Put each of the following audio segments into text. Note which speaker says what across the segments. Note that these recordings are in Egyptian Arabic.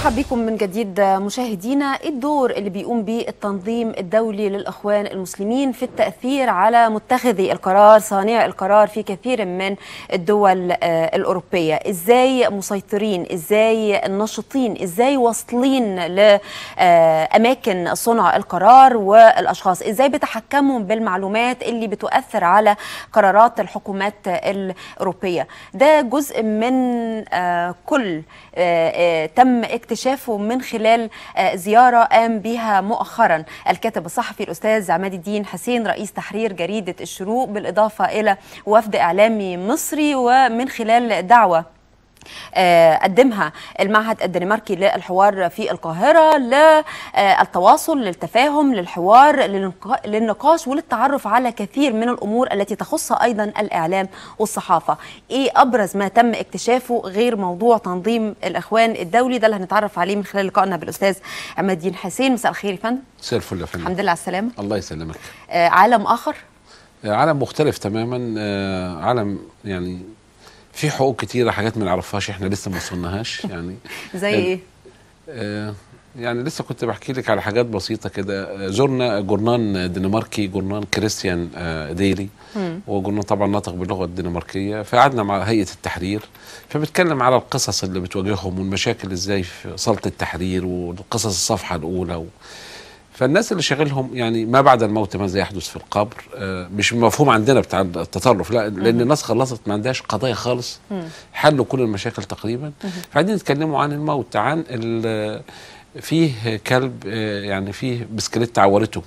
Speaker 1: برحب بكم من جديد مشاهدينا إيه الدور اللي بيقوم به التنظيم الدولي للإخوان المسلمين في التأثير على متخذي القرار صانع القرار في كثير من الدول آه، الأوروبية إزاي مسيطرين إزاي نشطين إزاي واصلين لأماكن صنع القرار والأشخاص إزاي بيتحكموا بالمعلومات اللي بتؤثر على قرارات الحكومات الأوروبية ده جزء من آه، كل آه، آه، تم اكتشافه من خلال آه، زيارة قام بها مؤخرا الكاتب الصحفي الأستاذ عماد الدين حسين رئيس تحرير جريدة الشروق بالإضافة إلى وفد إعلامي مصري ومن خلال دعوة آه، قدمها المعهد الدنماركي للحوار في القاهرة للتواصل للتفاهم للحوار للنقا- للنقاش وللتعرف على كثير من الأمور التي تخص أيضا الإعلام والصحافة إيه أبرز ما تم اكتشافه غير موضوع تنظيم الإخوان الدولي ده اللي هنتعرف عليه من خلال لقائنا بالأستاذ عماد الدين حسين مساء الخير يا فندم
Speaker 2: مساء الفل يا فندم
Speaker 1: الحمد لله على السلامة
Speaker 2: الله يسلمك
Speaker 1: آه، عالم آخر
Speaker 2: آه، عالم مختلف تماما آه، عالم يعني في حقوق كتيره حاجات ما نعرفهاش احنا لسه ما وصلناهاش يعني
Speaker 1: زي إيه؟
Speaker 2: آه، يعني لسه كنت بحكي لك على حاجات بسيطه كده آه، زرنا جورنان دنماركي جورنان كريستيان آه، ديلي هو جورنان طبعا ناطق باللغه الدنماركيه فقعدنا مع هيئه التحرير فبتكلم على القصص اللي بتواجههم والمشاكل ازاي في صاله التحرير وقصص الصفحه الاولى و... فالناس اللي شاغلهم يعني ما بعد الموت ماذا يحدث في القبر آه، مش مفهوم عندنا بتاع التطرف لا لان الناس خلصت ما عندهاش قضايا خالص حلوا كل المشاكل تقريبا فقاعدين يتكلموا عن الموت عن ال- فيه كلب آه، يعني فيه بسكليت عورته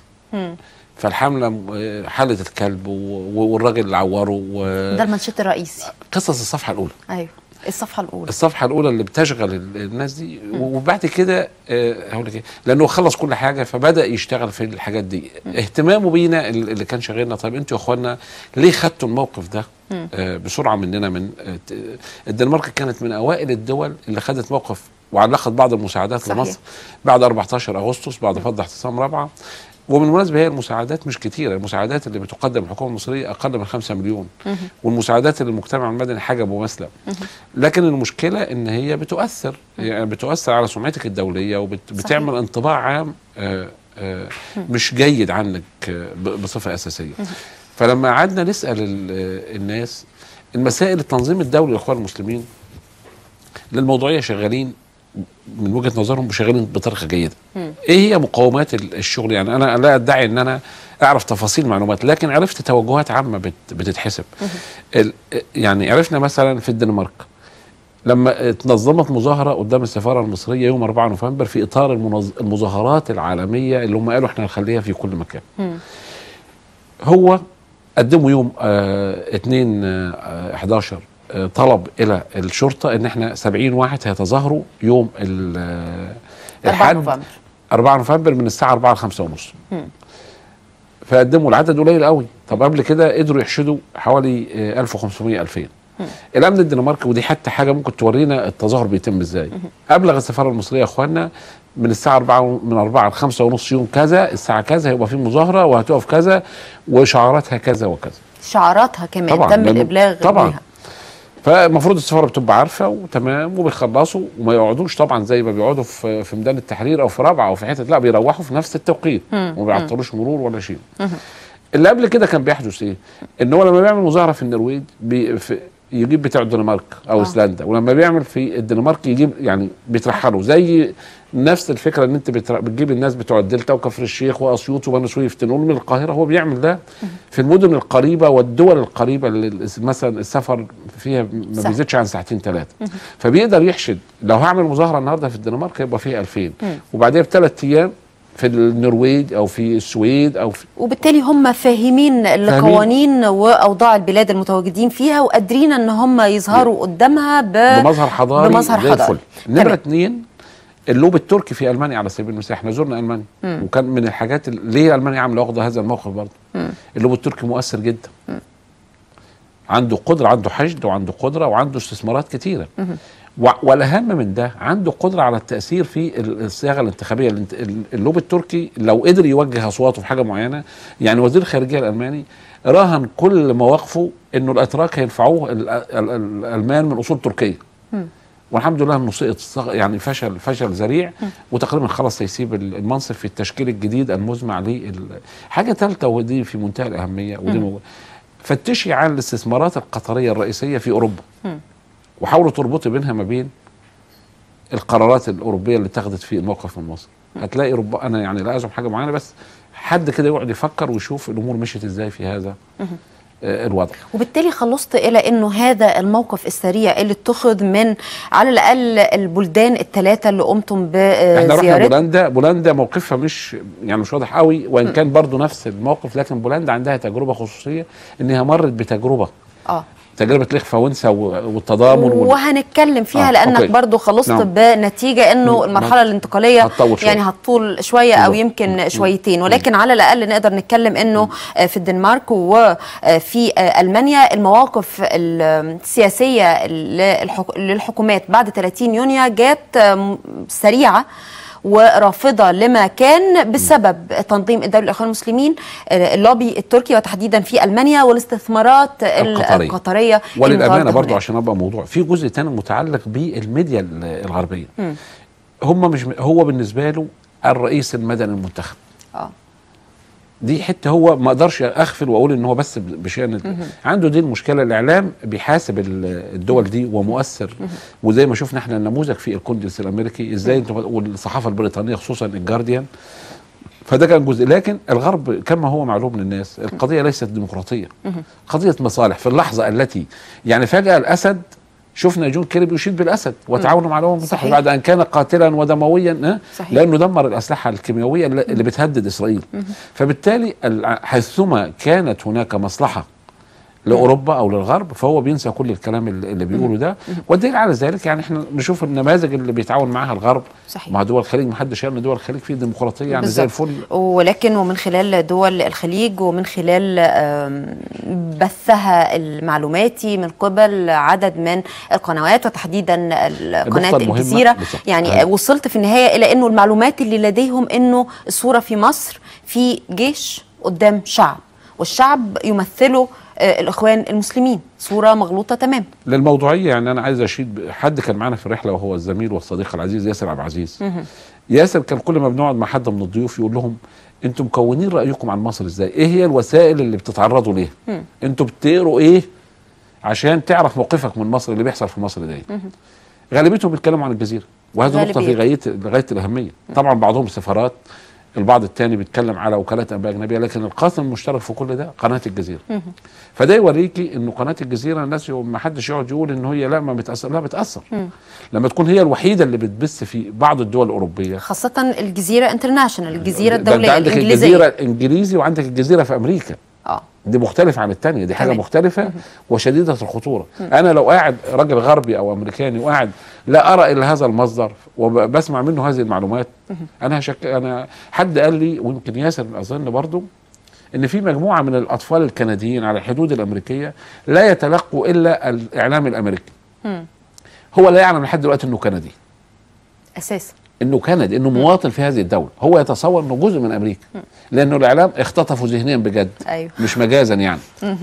Speaker 2: فالحمله آه، حلت الكلب و- والراجل اللي عوره
Speaker 1: ده المنشط الرئيسي
Speaker 2: وقصص الصفحه الاولى
Speaker 1: أيوه الصفحة الأولى
Speaker 2: الصفحه الاولى اللي بتشغل ال- الناس دي وبعد كده آه، هقول لك ايه لانه خلص كل حاجه فبدا يشتغل في الحاجات دي اهتمامه بينا ال- اللي كان شاغلنا طيب انتوا يا اخوانا ليه خدتوا الموقف ده آه، بسرعه مننا من آه، ت- الدنمارك كانت من اوائل الدول اللي خدت موقف وعلقت بعض المساعدات
Speaker 1: صحيح.
Speaker 2: لمصر بعد 14 اغسطس بعد فض احتسام رابعه وبالمناسبه هي المساعدات مش كتيره المساعدات اللي بتقدم الحكومه المصريه اقل من 5 مليون والمساعدات اللي المجتمع المدني حاجه مماثله لكن المشكله ان هي بتؤثر يعني بتؤثر على سمعتك الدوليه وبتعمل انطباع عام آه، آه، مش جيد عنك آه، ب- بصفه اساسيه فلما قعدنا نسال ال- آه، الناس المسائل التنظيم الدولي للاخوان المسلمين للموضوعيه شغالين من وجهه نظرهم شغالين بطريقه جيده. ايه هي مقومات ال- الشغل يعني انا لا ادعي ان انا اعرف تفاصيل معلومات لكن عرفت توجهات عامه بت بتتحسب. ال- يعني عرفنا مثلا في الدنمارك لما اتنظمت مظاهره قدام السفاره المصريه يوم 4 نوفمبر في اطار المنظ... المظاهرات العالميه اللي هم قالوا احنا هنخليها في كل مكان. هو قدموا يوم آه 2 آه 11 آه طلب الى الشرطه ان احنا 70 واحد هيتظاهروا يوم ال- آه
Speaker 1: 4
Speaker 2: الحد
Speaker 1: نوفمبر
Speaker 2: 4 نوفمبر من الساعه 4 ل 5 ونص فقدموا العدد قليل قوي طب قبل كده قدروا يحشدوا حوالي آه، 1500 2000 الامن الدنماركي ودي حتى حاجه ممكن تورينا التظاهر بيتم ازاي ابلغ السفاره المصريه يا اخوانا من الساعه 4 من 4 ل 5 ونص يوم كذا الساعه كذا هيبقى في مظاهره وهتقف كذا وشعاراتها كذا وكذا
Speaker 1: شعاراتها كمان
Speaker 2: طبعاً،
Speaker 1: تم
Speaker 2: لأنه-
Speaker 1: الإبلاغ
Speaker 2: طبعاً.
Speaker 1: بيها
Speaker 2: فالمفروض السفاره بتبقى عارفه وتمام وبيخلصوا وما يقعدوش طبعا زي ما بيقعدوا في في ميدان التحرير او في رابعه او في حته لا بيروحوا في نفس التوقيت وما بيعطلوش مرور ولا شيء اللي قبل كده كان بيحدث ايه؟ ان هو لما بيعمل مظاهره في النرويج بي في يجيب بتاع الدنمارك او
Speaker 1: آه.
Speaker 2: ايسلندا ولما بيعمل في الدنمارك يجيب يعني بيترحلوا زي نفس الفكره ان انت بتر- بتجيب الناس بتوع الدلتا وكفر الشيخ واسيوط وبني سويف تنقل من القاهره هو بيعمل ده في المدن القريبه والدول القريبه اللي مثلا السفر فيها ما
Speaker 1: صح.
Speaker 2: بيزيدش عن ساعتين ثلاثه فبيقدر يحشد لو هعمل مظاهره النهارده في الدنمارك هيبقى فيها 2000 وبعديها بثلاث ايام في النرويج او في السويد او في
Speaker 1: وبالتالي هم فاهمين القوانين واوضاع البلاد المتواجدين فيها وقادرين ان هم يظهروا قدامها ب...
Speaker 2: بمظهر حضاري
Speaker 1: بمظهر
Speaker 2: زي
Speaker 1: حضاري
Speaker 2: الفل نمره
Speaker 1: تمام.
Speaker 2: اثنين اللوب التركي في المانيا على سبيل المثال احنا زرنا المانيا وكان من الحاجات اللي ليه المانيا عامله واخده هذا الموقف برضه اللوب التركي مؤثر جدا عنده قدره عنده حشد وعنده قدره وعنده استثمارات كتيره و- والاهم من ده عنده قدره على التاثير في ال- الصياغه الانتخابيه الانت- ال- اللوب التركي لو قدر يوجه اصواته في حاجه معينه يعني وزير الخارجيه الالماني راهن كل مواقفه انه الاتراك هينفعوه ال- ال- ال- الالمان من اصول تركيه والحمد لله انه سقط صغ- يعني فشل فشل ذريع وتقريبا خلاص هيسيب ال- المنصب في التشكيل الجديد المزمع ليه ال- حاجه ثالثه ودي في منتهى الاهميه ودي مو- فتشي عن الاستثمارات القطريه الرئيسيه في اوروبا وحاولوا تربطي بينها ما بين القرارات الاوروبيه اللي اتخذت في الموقف من مصر هتلاقي رب انا يعني لا ازعم حاجه معينه بس حد كده يقعد يفكر ويشوف الامور مشيت ازاي في هذا آه، الوضع
Speaker 1: وبالتالي خلصت الى انه هذا الموقف السريع اللي اتخذ من على الاقل البلدان الثلاثه اللي قمتم
Speaker 2: احنا رحنا
Speaker 1: بزيارتها
Speaker 2: بولندا بولندا موقفها مش يعني مش واضح قوي وان كان برضو نفس الموقف لكن بولندا عندها تجربه خصوصيه انها مرت بتجربه
Speaker 1: اه
Speaker 2: تجربه الاخفاونسا و- والتضامن وال...
Speaker 1: وهنتكلم فيها
Speaker 2: آه،
Speaker 1: لانك
Speaker 2: أوكي.
Speaker 1: برضو خلصت
Speaker 2: نعم.
Speaker 1: بنتيجه انه
Speaker 2: م-
Speaker 1: المرحله الانتقاليه
Speaker 2: هتطول شوية.
Speaker 1: يعني هتطول شويه او
Speaker 2: بالظبط.
Speaker 1: يمكن
Speaker 2: م-
Speaker 1: شويتين ولكن على الاقل نقدر نتكلم انه آه، في الدنمارك وفي آه، المانيا المواقف السياسيه للحك- للحكومات بعد 30 يونيو جات آه، م- سريعه ورافضه لما كان بسبب تنظيم الدوله الاخوان المسلمين آه، اللوبي التركي وتحديدا في المانيا والاستثمارات
Speaker 2: القطرية.
Speaker 1: القطريه
Speaker 2: وللامانه
Speaker 1: المتواجدة
Speaker 2: برضو
Speaker 1: هناك.
Speaker 2: عشان ابقى موضوع في جزء تاني متعلق بالميديا ال- الغربيه هم مش هو بالنسبه له الرئيس المدني المنتخب
Speaker 1: اه
Speaker 2: دي حته هو ما اقدرش اغفل واقول ان هو بس ب- بشان ال- عنده دي المشكله الاعلام بيحاسب ال- الدول دي ومؤثر وزي ما شفنا احنا النموذج في الكونجرس الامريكي ازاي انتوا والصحافه البريطانيه خصوصا الجارديان فده كان جزء لكن الغرب كما هو معلوم للناس القضيه ليست ديمقراطيه قضيه مصالح في اللحظه التي يعني فجاه الاسد شفنا جون كيري بيشيد بالاسد وتعاونوا مع الامم المتحده
Speaker 1: صحيح.
Speaker 2: بعد ان كان قاتلا ودمويا آه،
Speaker 1: صحيح.
Speaker 2: لانه دمر الاسلحه الكيميائيه اللي اللي بتهدد اسرائيل فبالتالي ال- حيثما كانت هناك مصلحه لاوروبا او للغرب فهو بينسى كل الكلام اللي اللي بيقوله ده والدليل على ذلك يعني احنا نشوف النماذج اللي بيتعاون معاها الغرب
Speaker 1: صحيح.
Speaker 2: مع دول الخليج ما حدش قال ان دول الخليج فيه ديمقراطيه يعني زي
Speaker 1: بالظبط.
Speaker 2: الفل
Speaker 1: ولكن ومن خلال دول الخليج ومن خلال آم، بثها المعلوماتي من قبل عدد من القنوات وتحديدا قناة
Speaker 2: المهمة
Speaker 1: الجزيرة
Speaker 2: بالظبط.
Speaker 1: يعني
Speaker 2: آه.
Speaker 1: وصلت في النهاية إلى أنه المعلومات اللي لديهم أنه الصورة في مصر في جيش قدام شعب والشعب يمثله آه، الإخوان المسلمين صورة مغلوطة تمام
Speaker 2: للموضوعيه يعني انا عايز اشيد ب- حد كان معانا في الرحله وهو الزميل والصديق العزيز ياسر عبد العزيز ياسر كان كل ما بنقعد مع حد من الضيوف يقول لهم انتم مكونين رايكم عن مصر ازاي ايه هي الوسائل اللي بتتعرضوا ليها انتم بتقروا ايه عشان تعرف موقفك من مصر اللي بيحصل في مصر ده إيه؟ غالبيتهم بيتكلموا عن الجزيره وهذه نقطه في
Speaker 1: غالبية.
Speaker 2: غايه غايه الاهميه طبعا بعضهم سفارات البعض الثاني بيتكلم على وكالات انباء اجنبيه لكن القاسم المشترك في كل ده قناه الجزيره فده يوريكي انه قناه الجزيره الناس يو- ما حدش يقعد يقول ان هي لا ما بتاثر لا بتاثر لما تكون هي الوحيده اللي بتبث في بعض الدول الاوروبيه
Speaker 1: خاصة الجزيرة انترناشونال الجزيرة
Speaker 2: ده انت
Speaker 1: الدولية
Speaker 2: عندك
Speaker 1: الإنجليزية
Speaker 2: الجزيره الانجليزي وعندك الجزيره في امريكا
Speaker 1: اه
Speaker 2: دي مختلفة عن التانية دي حاجة
Speaker 1: تمام.
Speaker 2: مختلفة وشديدة الخطورة أنا لو قاعد راجل غربي أو أمريكاني وقاعد لا أرى إلا هذا المصدر وبسمع منه هذه المعلومات أنا هشك أنا حد قال لي ويمكن ياسر أظن برضو إن في مجموعة من الأطفال الكنديين على الحدود الأمريكية لا يتلقوا إلا الإعلام الأمريكي هو لا يعلم لحد دلوقتي إنه كندي
Speaker 1: أساسا
Speaker 2: انه كندي انه مواطن في هذه الدوله هو يتصور انه جزء من امريكا لانه الاعلام اختطفوا ذهنيا بجد
Speaker 1: أيوه.
Speaker 2: مش مجازا يعني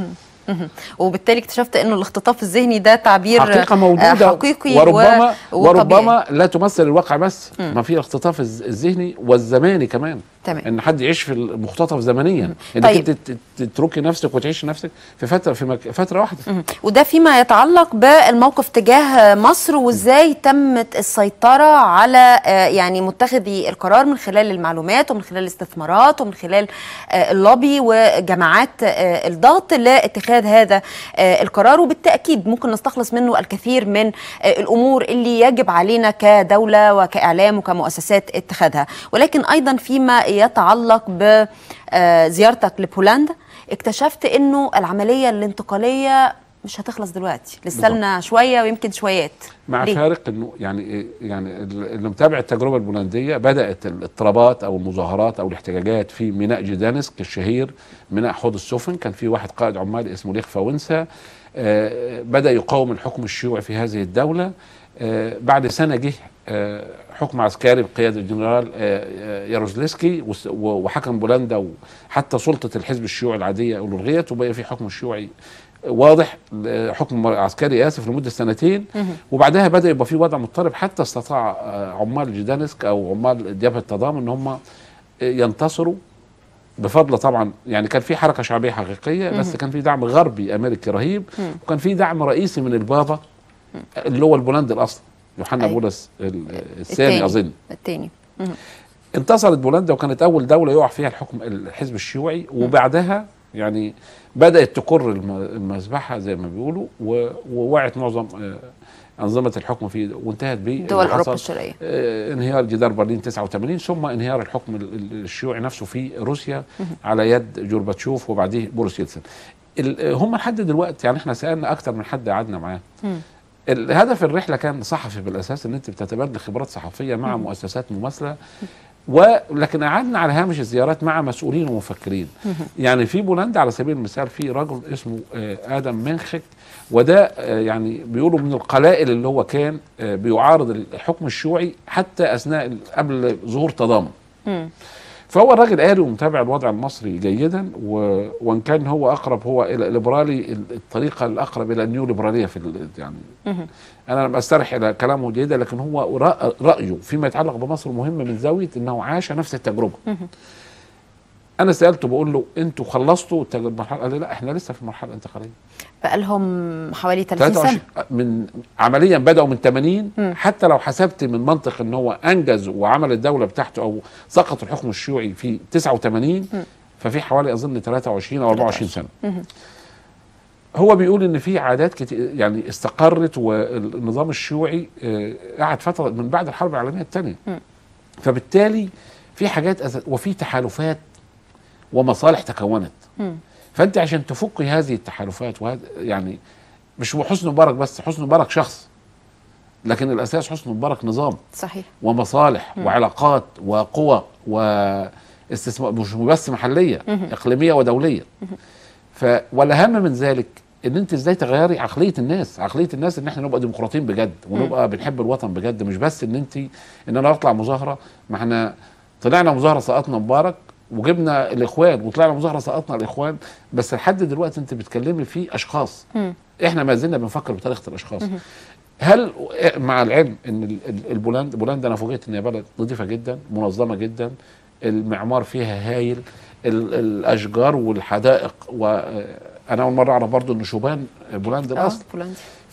Speaker 1: وبالتالي اكتشفت انه الاختطاف الذهني ده تعبير
Speaker 2: حقيقة
Speaker 1: آه،
Speaker 2: موجودة
Speaker 1: حقيقي
Speaker 2: وربما
Speaker 1: و...
Speaker 2: وربما لا تمثل الواقع بس ما في الاختطاف الز- الذهني والزماني كمان
Speaker 1: تمام.
Speaker 2: ان حد يعيش في المختطف زمنيا انك
Speaker 1: طيب.
Speaker 2: انت ت- ت- تتركي نفسك وتعيش نفسك في فتره في مك... فتره واحده
Speaker 1: مم. وده فيما يتعلق بالموقف تجاه مصر وازاي تمت السيطرة على آه، يعني متخذي القرار من خلال المعلومات ومن خلال الاستثمارات ومن خلال آه، اللوبي وجماعات آه، الضغط لاتخاذ هذا آه، القرار وبالتأكيد ممكن نستخلص منه الكثير من آه، الأمور اللي يجب علينا كدولة وكإعلام وكمؤسسات اتخاذها ولكن أيضا فيما يتعلق بزيارتك لبولندا اكتشفت انه العمليه الانتقاليه مش هتخلص دلوقتي لسه لنا شويه ويمكن شويات
Speaker 2: مع
Speaker 1: ليه؟
Speaker 2: فارق انه يعني إيه؟ يعني ال- اللي متابع التجربه البولنديه بدات الاضطرابات او المظاهرات او الاحتجاجات في ميناء جدانسك الشهير ميناء حوض السفن كان في واحد قائد عمال اسمه ليخ فاونسا آه، بدا يقاوم الحكم الشيوعي في هذه الدوله آه، بعد سنه جه آه، حكم عسكري بقياده الجنرال آه، آه، ياروزلسكي وس- و- وحكم بولندا وحتى سلطه الحزب الشيوعي العاديه الغيت وبقى في حكم الشيوعي واضح حكم عسكري اسف لمده سنتين وبعدها بدا يبقى في وضع مضطرب حتى استطاع آه، عمال جدانسك او عمال جبهه التضامن ان هم ينتصروا بفضل طبعا يعني كان في حركه شعبيه حقيقيه بس كان في دعم غربي امريكي رهيب وكان في دعم رئيسي من البابا اللي هو البولند الاصلي يوحنا
Speaker 1: أيوة.
Speaker 2: بولس ال- الثاني اظن
Speaker 1: الثاني
Speaker 2: انتصرت بولندا وكانت اول دوله يقع فيها الحكم الحزب الشيوعي وبعدها يعني بدات تكر الم- المذبحه زي ما بيقولوا و- ووقعت معظم آه، انظمه الحكم في وانتهت ب
Speaker 1: دول اوروبا الشرقيه
Speaker 2: آه، انهيار جدار برلين 89 ثم انهيار الحكم ال- ال- الشيوعي نفسه في روسيا على يد جورباتشوف وبعديه بوريس يلتسن ال- آه، هم لحد دلوقتي يعني احنا سالنا اكتر من حد قعدنا معاه
Speaker 1: مم.
Speaker 2: الهدف الرحله كان صحفي بالاساس ان انت بتتبادل خبرات صحفيه مع مؤسسات مماثله ولكن قعدنا على هامش الزيارات مع مسؤولين ومفكرين يعني في بولندا على سبيل المثال في رجل اسمه آه، ادم منخك وده آه، يعني بيقولوا من القلائل اللي هو كان آه، بيعارض الحكم الشيوعي حتى اثناء ال- قبل ظهور تضامن
Speaker 1: مم.
Speaker 2: فهو الراجل قاري ومتابع الوضع المصري جيدا و... وان كان هو اقرب هو الى الليبرالي ال- الطريقه الاقرب الى النيو ليبراليه في ال... يعني
Speaker 1: مهم.
Speaker 2: انا لم استرح الى كلامه جيدا لكن هو رأ... رايه فيما يتعلق بمصر مهم من زاويه انه عاش نفس التجربه انا سالته بقول له انتوا خلصتوا التج- المرحله قال لي لا احنا لسه في المرحله الانتقاليه
Speaker 1: بقالهم حوالي 30
Speaker 2: 23
Speaker 1: سنه
Speaker 2: من عمليا بداوا من 80
Speaker 1: مم.
Speaker 2: حتى لو حسبت من منطق ان هو انجز وعمل الدوله بتاعته او سقط الحكم الشيوعي في 89 ففي حوالي اظن 23 او 24 سنه
Speaker 1: مهم.
Speaker 2: هو بيقول ان في عادات كتير يعني استقرت والنظام الشيوعي آه، قعد فتره من بعد الحرب العالميه الثانيه
Speaker 1: مم.
Speaker 2: فبالتالي في حاجات أس- وفي تحالفات ومصالح تكونت
Speaker 1: مم.
Speaker 2: فانت عشان تفك هذه التحالفات وهذا يعني مش هو حسني مبارك بس حسني مبارك شخص لكن الاساس حسني مبارك نظام
Speaker 1: صحيح
Speaker 2: ومصالح وعلاقات وقوى واستثمار مش بس محليه اقليميه ودوليه ف والاهم من ذلك ان انت ازاي تغيري عقليه الناس عقليه الناس ان احنا نبقى ديمقراطيين بجد ونبقى بنحب الوطن بجد مش بس ان انت ان انا اطلع مظاهره ما احنا طلعنا مظاهره سقطنا مبارك وجبنا الاخوان وطلعنا مظاهره سقطنا الاخوان بس لحد دلوقتي انت بتكلمي في اشخاص
Speaker 1: مم.
Speaker 2: احنا ما زلنا بنفكر بطريقه الاشخاص هل مع العلم ان ال- ال- البولند بولندا انا فوجئت ان هي بلد نظيفه جدا منظمه جدا المعمار فيها هايل ال- الاشجار والحدائق وانا اول مره اعرف برضو ان شوبان بولندا
Speaker 1: اه
Speaker 2: الاصل
Speaker 1: بولندا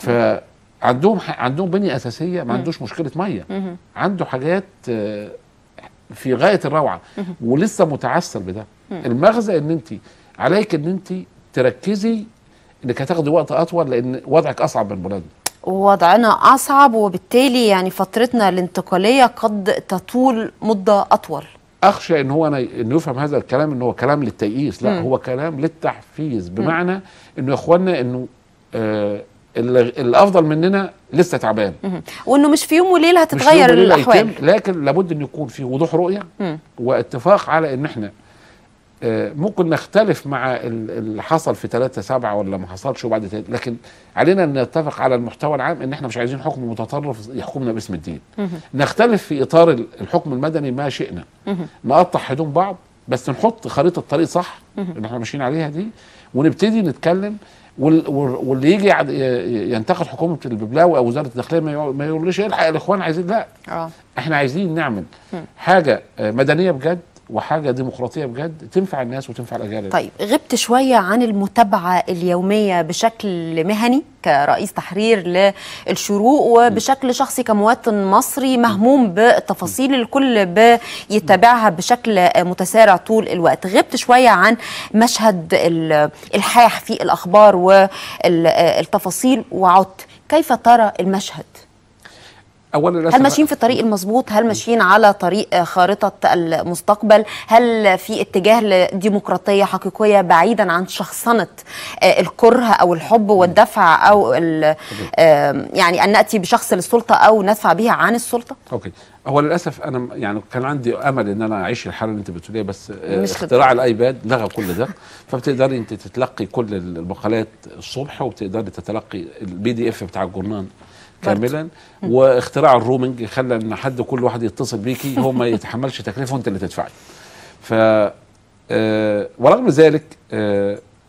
Speaker 2: فعندهم ح- عندهم بنيه اساسيه ما عندوش مشكله ميه
Speaker 1: مهم.
Speaker 2: عنده حاجات آه، في غايه الروعه ولسه متعثر بده المغزى ان انت عليك ان انت تركزي انك هتاخدي وقت اطول لان وضعك اصعب من بولندا
Speaker 1: وضعنا أصعب وبالتالي يعني فترتنا الانتقالية قد تطول مدة أطول
Speaker 2: اخشى ان هو أنا انه يفهم هذا الكلام ان هو كلام للتيئيس لا هو كلام للتحفيز بمعنى انه يا اخوانا انه آه اللي- الافضل مننا لسه تعبان
Speaker 1: مهم. وإنه مش في يوم وليلة
Speaker 2: مش
Speaker 1: هتتغير
Speaker 2: يوم وليلة
Speaker 1: الأحوال
Speaker 2: يتم، لكن لابد ان يكون في وضوح رؤيه
Speaker 1: مم.
Speaker 2: واتفاق على ان احنا آه، ممكن نختلف مع ال- اللي حصل في 3 7 ولا ما حصلش وبعد تلاتة لكن علينا ان نتفق على المحتوى العام ان احنا مش عايزين حكم متطرف يحكمنا باسم الدين نختلف في اطار ال- الحكم المدني ما شئنا نقطع حدود بعض بس نحط خريطه طريق صح اللي احنا ماشيين عليها دي ونبتدي نتكلم وال- وال- واللي يجي يعد- ي- ينتقد حكومه الببلاوي او وزاره الداخليه ما يقول- ما يقولش الحق الاخوان عايزين لا
Speaker 1: اه
Speaker 2: احنا عايزين نعمل حاجه آه، مدنيه بجد وحاجه ديمقراطيه بجد تنفع الناس وتنفع الاجيال
Speaker 1: طيب غبت شوية عن المتابعة اليومية بشكل مهني كرئيس تحرير للشروق وبشكل شخصي كمواطن مصري مهموم بالتفاصيل الكل بيتابعها بشكل متسارع طول الوقت غبت شوية عن مشهد ال- الحاح في الأخبار والتفاصيل وعدت كيف ترى المشهد؟
Speaker 2: اولا للأسف
Speaker 1: هل ماشيين في الطريق المظبوط هل ماشيين على طريق خارطة المستقبل هل في اتجاه لديمقراطية حقيقية بعيدا عن شخصنة آه، الكره أو الحب والدفع أو ال- آه، يعني أن نأتي بشخص للسلطة أو ندفع بها عن السلطة
Speaker 2: اوكي هو للاسف انا م- يعني كان عندي امل ان انا اعيش الحاله اللي انت بتقوليها بس آه،
Speaker 1: مش
Speaker 2: اختراع الايباد لغى كل ده فبتقدري انت تتلقي كل المقالات الصبح وبتقدري تتلقي البي دي اف بتاع الجورنال كاملا واختراع الرومنج خلى ان حد كل واحد يتصل بيكي هو ما يتحملش تكلفه وانت اللي تدفعي ف آه، ورغم ذلك آه،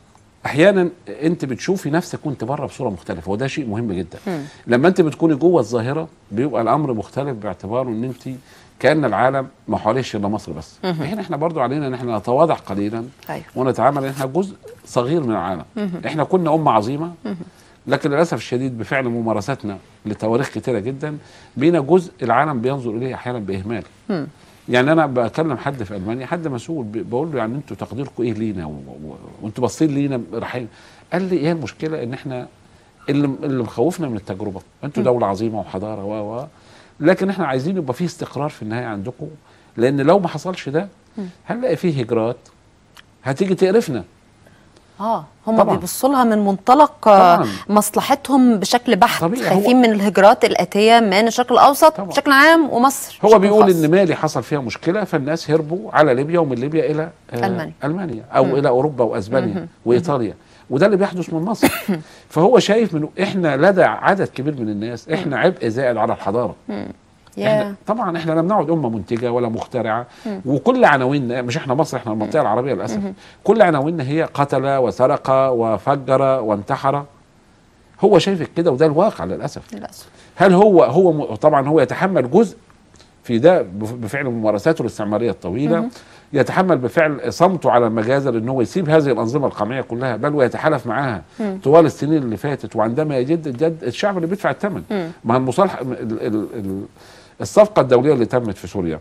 Speaker 2: احيانا انت بتشوفي نفسك وانت بره بصوره مختلفه وده شيء مهم جدا لما انت بتكوني جوه الظاهره بيبقى الامر مختلف باعتباره ان انت كان العالم ما حواليش الا مصر بس هنا احنا برضو علينا ان احنا نتواضع قليلا
Speaker 1: أيوة.
Speaker 2: ونتعامل ان احنا جزء صغير من العالم احنا كنا امه عظيمه لكن للاسف الشديد بفعل ممارساتنا لتواريخ كتيره جدا بينا جزء العالم بينظر اليه احيانا باهمال يعني انا بكلم حد في المانيا حد مسؤول ب- بقول له يعني انتوا تقديركم ايه لينا و- و- وانتوا باصين لينا رايحين قال لي ايه المشكله ان احنا اللي اللي مخوفنا من التجربه انتوا دوله عظيمه وحضاره و و لكن احنا عايزين يبقى فيه استقرار في النهايه عندكم لان لو ما حصلش ده هنلاقي فيه هجرات هتيجي تقرفنا
Speaker 1: اه هم
Speaker 2: طبعاً.
Speaker 1: بيبصوا لها من منطلق آه،
Speaker 2: طبعاً.
Speaker 1: مصلحتهم بشكل بحت
Speaker 2: طبيعي،
Speaker 1: خايفين
Speaker 2: هو-
Speaker 1: من الهجرات الاتيه من الشرق الاوسط
Speaker 2: طبعاً.
Speaker 1: بشكل عام ومصر
Speaker 2: هو
Speaker 1: بشكل
Speaker 2: بيقول
Speaker 1: خاص.
Speaker 2: ان مالي حصل فيها مشكله فالناس هربوا على ليبيا ومن ليبيا الى آه
Speaker 1: ألمانيا.
Speaker 2: المانيا او الى اوروبا واسبانيا وايطاليا وده اللي بيحدث من مصر فهو شايف من احنا لدى عدد كبير من الناس احنا عبء زائد على الحضاره
Speaker 1: يا
Speaker 2: احنا طبعا احنا لم نعد امه منتجه ولا مخترعه وكل عناويننا مش احنا مصر احنا المنطقه العربيه للاسف كل عناويننا هي قتل وسرق وفجر وانتحر هو شايفك كده وده الواقع للاسف
Speaker 1: للاسف
Speaker 2: هل هو هو م- طبعا هو يتحمل جزء في ده بف- بفعل ممارساته الاستعماريه الطويله يتحمل بفعل صمته على المجازر ان هو يسيب هذه الانظمه القمعيه كلها بل ويتحالف معاها طوال السنين اللي فاتت وعندما يجد الجد الشعب اللي بيدفع الثمن ما المصالحه ال- ال- ال- الصفقه الدوليه اللي تمت في سوريا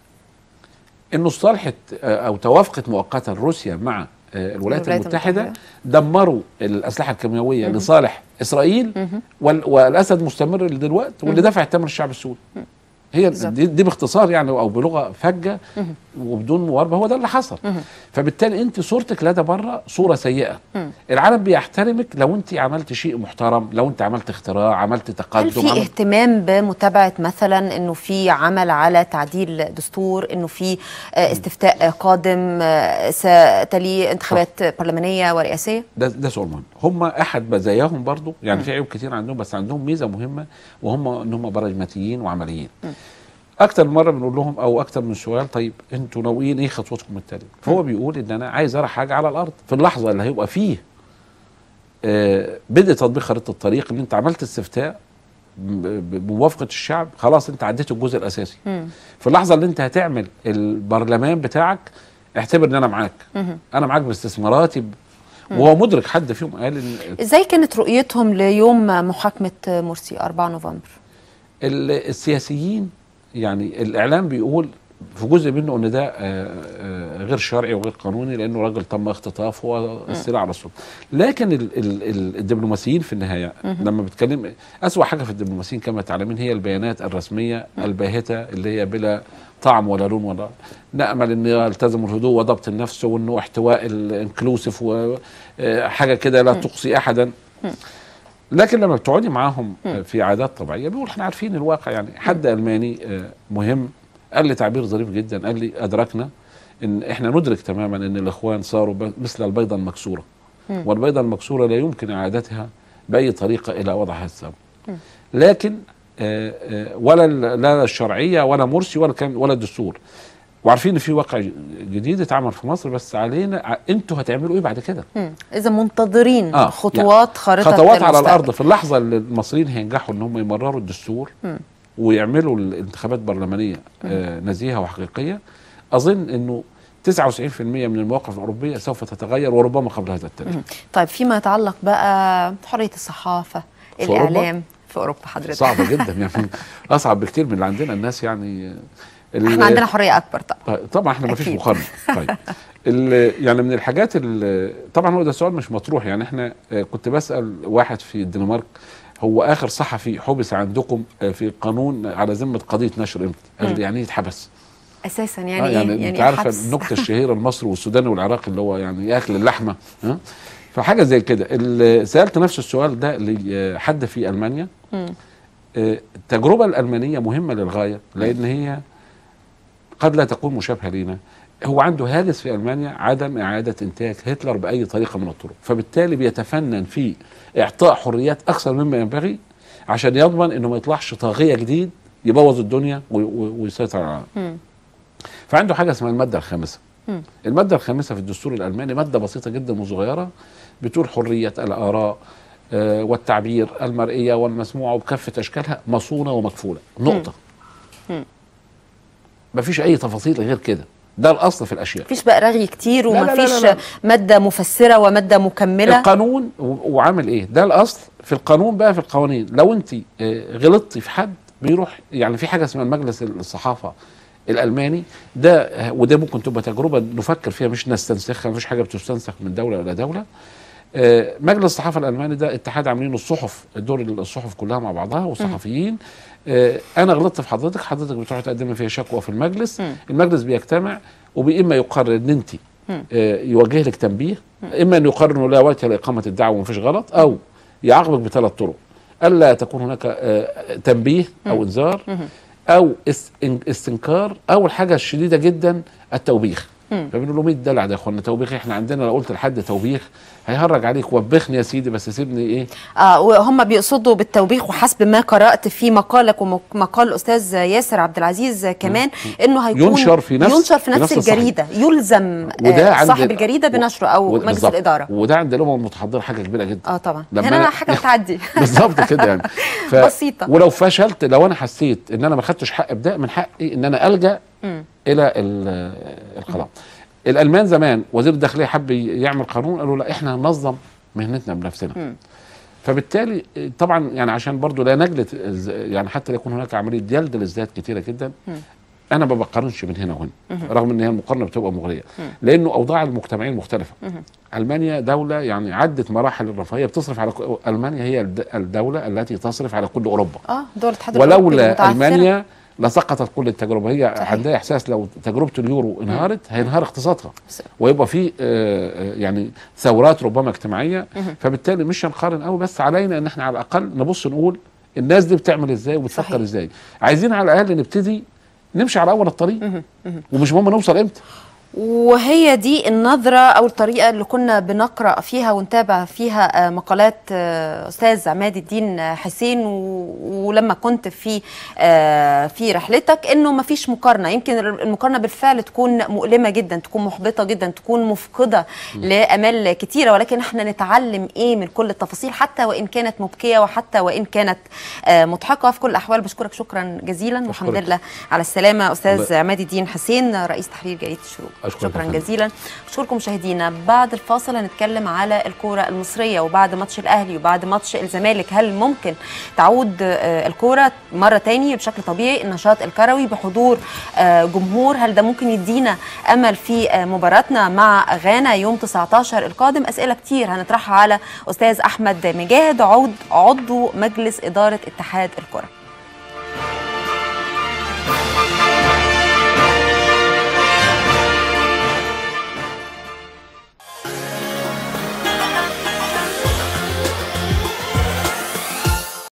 Speaker 2: انه اصطلحت آه، او توافقت مؤقتا روسيا مع آه، الولايات
Speaker 1: الولايات
Speaker 2: المتحده
Speaker 1: المتحدة.
Speaker 2: دمروا الاسلحه الكيميائيه لصالح اسرائيل وال- والاسد مستمر لدلوقتي واللي دفع الثمن الشعب السوري هي
Speaker 1: بالظبط.
Speaker 2: دي, دي باختصار يعني او بلغه فجه وبدون مواربه هو ده اللي حصل فبالتالي انت صورتك لدى بره صوره سيئه العالم بيحترمك لو انت عملت شيء محترم لو انت عملت اختراع عملت
Speaker 1: هل
Speaker 2: تقدم
Speaker 1: في
Speaker 2: عملت
Speaker 1: اهتمام بمتابعه مثلا انه في عمل على تعديل دستور انه في آه، استفتاء قادم آه، ستلي انتخابات برلمانيه ورئاسيه
Speaker 2: ده ده سؤال مهم هم احد مزاياهم برضو يعني في عيوب كتير عندهم بس عندهم ميزه مهمه وهم ان هم براجماتيين وعمليين اكتر من مره بنقول لهم او اكتر من سؤال طيب انتوا ناويين ايه خطوتكم التاليه فهو بيقول ان انا عايز ارى حاجه على الارض في اللحظه اللي هيبقى فيه آه بدء تطبيق خريطه الطريق ان انت عملت استفتاء ب- ب- بموافقه الشعب خلاص انت عديت الجزء الاساسي في اللحظه اللي انت هتعمل البرلمان بتاعك اعتبر ان انا معاك انا معاك باستثماراتي ب- وهو مدرك حد فيهم قال ان
Speaker 1: ازاي كانت رؤيتهم ليوم محاكمه مرسي 4 نوفمبر
Speaker 2: ال- السياسيين يعني الاعلام بيقول في جزء منه ان ده آه، آه، غير شرعي وغير قانوني لانه راجل تم اختطافه واستيلاء على السلطه لكن ال ال ال الدبلوماسيين في النهايه لما بتكلم اسوا حاجه في الدبلوماسيين كما تعلمين هي البيانات الرسميه الباهته اللي هي بلا طعم ولا لون ولا نامل ان يلتزموا الهدوء وضبط النفس وانه احتواء الانكلوسيف وحاجه كده لا تقصي احدا لكن لما بتقعدي معاهم آه، في عادات طبيعيه بيقول احنا عارفين الواقع يعني حد الماني آه، مهم قال لي تعبير ظريف جدا قال لي ادركنا ان احنا ندرك تماما ان الاخوان صاروا ب- مثل البيضه المكسوره والبيضه المكسوره لا يمكن اعادتها باي طريقه الى وضعها السابق لكن آه، آه، ولا ال- لا الشرعيه ولا مرسي ولا كان ولا الدستور وعارفين ان في واقع ج- جديد اتعمل في مصر بس علينا ع- انتوا هتعملوا ايه بعد كده؟
Speaker 1: اذا منتظرين
Speaker 2: آه،
Speaker 1: خطوات خارطه
Speaker 2: خطوات على
Speaker 1: المستقبل.
Speaker 2: الارض في اللحظه اللي المصريين هينجحوا ان هم يمرروا الدستور ويعملوا الانتخابات برلمانيه آه نزيهه وحقيقيه اظن انه 99% من المواقف الاوروبيه سوف تتغير وربما قبل هذا التاريخ
Speaker 1: طيب فيما يتعلق بقى حريه الصحافه
Speaker 2: في أوروبا؟
Speaker 1: الاعلام في اوروبا حضرتك
Speaker 2: صعبه جدا يعني اصعب بكتير من اللي عندنا الناس يعني ال-
Speaker 1: احنا عندنا حريه اكبر طبعا
Speaker 2: طيب، طبعا احنا ما فيش
Speaker 1: أكيد.
Speaker 2: مقارنه طيب ال- يعني من الحاجات ال- طبعا هو ده سؤال مش مطروح يعني احنا آه، كنت بسال واحد في الدنمارك هو اخر صحفي حبس عندكم آه، في قانون على ذمه قضيه نشر امتى؟ قال لي يعني ايه اتحبس؟
Speaker 1: اساسا
Speaker 2: آه،
Speaker 1: يعني
Speaker 2: يعني,
Speaker 1: ايه
Speaker 2: انت
Speaker 1: إيه
Speaker 2: عارفه
Speaker 1: حبس؟
Speaker 2: النكته الشهيره المصري والسوداني والعراقي اللي هو يعني ياكل اللحمه ها فحاجه زي كده ال- سالت نفس السؤال ده لحد في المانيا آه، التجربه الالمانيه مهمه للغايه لان هي قد لا تكون مشابهه لينا هو عنده هاجس في المانيا عدم اعاده انتاج هتلر باي طريقه من الطرق فبالتالي بيتفنن في اعطاء حريات اكثر مما ينبغي عشان يضمن انه ما يطلعش طاغيه جديد يبوظ الدنيا وي- وي- ويسيطر على العالم فعنده حاجه اسمها الماده الخامسه الماده الخامسه في الدستور الالماني ماده بسيطه جدا وصغيره بتقول حريه الاراء آه، والتعبير المرئيه والمسموعه وبكافه اشكالها مصونه ومكفوله نقطه مفيش اي تفاصيل غير كده ده الاصل في الاشياء
Speaker 1: مفيش بقى رغي كتير
Speaker 2: لا، لا، لا،
Speaker 1: ومفيش
Speaker 2: لا، لا.
Speaker 1: ماده مفسره وماده مكمله
Speaker 2: القانون و- وعامل ايه ده الاصل في القانون بقى في القوانين لو انت آه، غلطتي في حد بيروح يعني في حاجه اسمها المجلس الصحافه الالماني ده آه، وده ممكن تبقى تجربه نفكر فيها مش نستنسخها مفيش حاجه بتستنسخ من دوله الى دوله آه، مجلس الصحافه الالماني ده اتحاد عاملينه الصحف دور الصحف كلها مع بعضها والصحفيين آه، انا غلطت في حضرتك حضرتك بتروح تقدم فيها شكوى في المجلس المجلس بيجتمع وباما يقرر ان انت آه، يوجه لك تنبيه اما ان يقرر انه لا وجه لاقامه الدعوه ومفيش غلط او يعاقبك بثلاث طرق الا تكون هناك آه، تنبيه او انذار او اس- إن- استنكار او الحاجه الشديده جدا التوبيخ فبنقول له 100 دلع ده يا اخوانا توبيخ احنا عندنا لو قلت لحد توبيخ هيهرج عليك وبخني يا سيدي بس سيبني ايه
Speaker 1: اه وهم بيقصدوا بالتوبيخ وحسب ما قرات في مقالك ومقال الاستاذ ياسر عبد العزيز كمان انه هيكون
Speaker 2: ينشر في نفس-
Speaker 1: ينشر في
Speaker 2: في
Speaker 1: نفس,
Speaker 2: نفس الصحيفة.
Speaker 1: الجريده يلزم
Speaker 2: وده
Speaker 1: آه
Speaker 2: عند
Speaker 1: صاحب الجريده بنشره او
Speaker 2: و-
Speaker 1: مجلس
Speaker 2: بالظبط.
Speaker 1: الاداره
Speaker 2: وده عند الامم المتحضره حاجه كبيره جدا
Speaker 1: اه طبعا
Speaker 2: لما
Speaker 1: هنا
Speaker 2: أنا-
Speaker 1: حاجه بتعدي
Speaker 2: بالظبط كده يعني ف...
Speaker 1: بسيطة.
Speaker 2: ولو فشلت لو انا حسيت ان انا ما خدتش حق بده من حقي ان انا الجا الى ال- القضاء الالمان زمان وزير الداخليه حب يعمل قانون قالوا لا احنا هننظم مهنتنا بنفسنا فبالتالي طبعا يعني عشان برضو لا نجلد الز- يعني حتى لا يكون هناك عمليه جلد للذات كتيره جدا انا ما بقارنش من هنا وهنا رغم ان هي المقارنه بتبقى مغريه لانه اوضاع المجتمعين مختلفه المانيا دوله يعني عدت مراحل الرفاهيه بتصرف على ك- المانيا هي الد- الدوله التي تصرف على كل اوروبا
Speaker 1: اه دول الاتحاد الأوروبي
Speaker 2: ولولا
Speaker 1: المتعثرة.
Speaker 2: المانيا لسقطت كل التجربه هي
Speaker 1: صحيح.
Speaker 2: عندها احساس لو تجربه اليورو انهارت هينهار اقتصادها
Speaker 1: بس-
Speaker 2: ويبقى في آه، آه، يعني ثورات ربما اجتماعيه فبالتالي مش هنقارن قوي بس علينا ان احنا على الاقل نبص نقول الناس دي بتعمل ازاي
Speaker 1: صحيح.
Speaker 2: وبتفكر ازاي عايزين على الاقل نبتدي نمشي على اول الطريق ومش مهم نوصل امتى
Speaker 1: وهي دي النظرة أو الطريقة اللي كنا بنقرأ فيها ونتابع فيها آه، مقالات آه، أستاذ عماد الدين حسين و- ولما كنت في آه، في رحلتك إنه ما فيش مقارنة يمكن المقارنة بالفعل تكون مؤلمة جدا تكون محبطة جدا تكون مفقدة لأمال كتيرة ولكن احنا نتعلم إيه من كل التفاصيل حتى وإن كانت مبكية وحتى وإن كانت آه، مضحكة في كل الأحوال بشكرك شكرا جزيلا والحمد
Speaker 2: أشكرك.
Speaker 1: لله على السلامة أستاذ
Speaker 2: الله-
Speaker 1: عماد الدين حسين رئيس تحرير جريدة الشروق
Speaker 2: أشكرك
Speaker 1: شكرا
Speaker 2: يا فندم.
Speaker 1: جزيلا اشكركم مشاهدينا بعد الفاصل هنتكلم على الكوره المصريه وبعد ماتش الاهلي وبعد ماتش الزمالك هل ممكن تعود آه، الكوره مره تاني بشكل طبيعي النشاط الكروي بحضور آه، جمهور هل ده ممكن يدينا امل في آه، مباراتنا مع غانا يوم 19 القادم اسئله كتير هنطرحها على استاذ احمد مجاهد عضو عضو مجلس اداره اتحاد الكره